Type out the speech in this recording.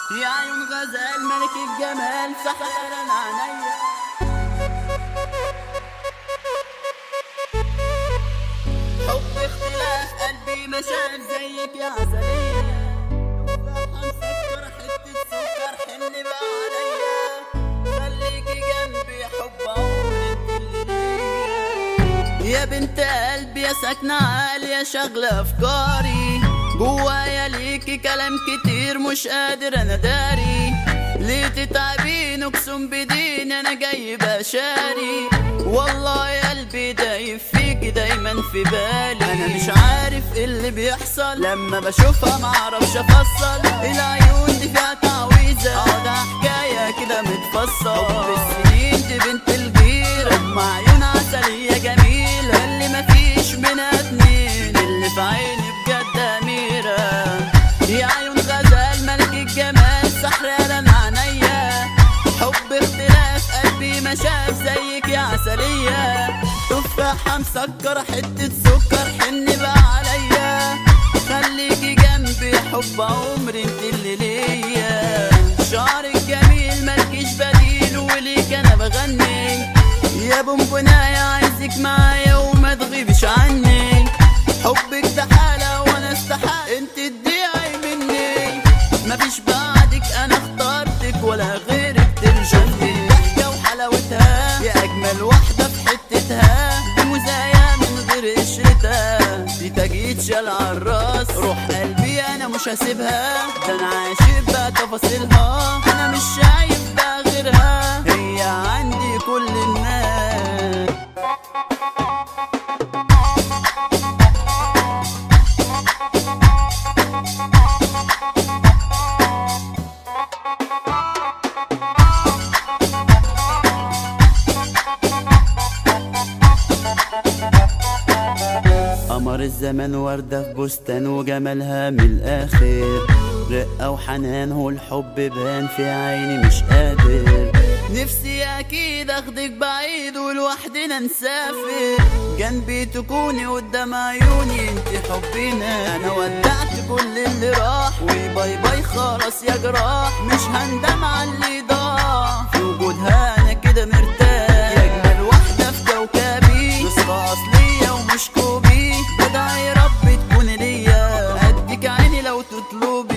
يا عيون غزال ملك الجمال سحر عينيا حب اختلاف قلبي مشاعر زيك يا عسلية تفاحة مسكر حتة سكر حن بقى عليا خليكي جنبي حب عمري انت اللي ليا يا بنت قلبي يا ساكنة عالية شغلة أفكاري جوايا ليكي كلام كتير مش قادر أنا داري ليه تتعبين اقسم بدين أنا جاي بشاري والله يا قلبي دايب فيكي دايما في بالي أنا مش عارف إيه اللي بيحصل لما بشوفها معرفش أفصل العيون دي فيها تعويذة اه ده حكاية كده متفصل حب السنين دي بنت الجيرة أم عيون عسلية جميلة اللي مفيش منها اتنين اللي في عيني بجد أميرة يا عيون غزال ملك الجمال سحر قلم عينيا حب اختلاف قلبي ما شاف زيك يا عسلية تفاحة مسكر حتة سكر حن بقى عليا خليكي جنبي حب عمري انت اللي ليا شعرك جميل ملكش بديل وليك انا بغني يا بونبونايا عايزك معايا وما تغيبش عني حبك ده حالة وانا استحق انت تضيعي مني مفيش بعدك انا اخترتك ولا غيرك تنشفني ضحكة وحلاوتها يا اجمل واحدة في حتتها دي مزايا من غير قشرتها دي تجيد شال عالراس روح قلبي انا مش هسيبها ده انا عاشق بقى تفاصيلها انا مش شايف بقى غيرها هي عندي كل الناس قمر الزمان وردة في بستان وجمالها من الآخر رقة وحنان والحب بان في عيني مش قادر نفسي أكيد أخدك بعيد ولوحدنا نسافر جنبي تكوني قدام عيوني انت حبنا أنا ودعت كل اللي راح وباي باي خلاص يا جراح مش هندم على اللي ضاع في وجودها أنا كده مرتاح يا أجمل واحدة في كوكبي نسخة أصلية ومش كوبي بدعي ربي تكون ليا أديك عيني لو تطلبي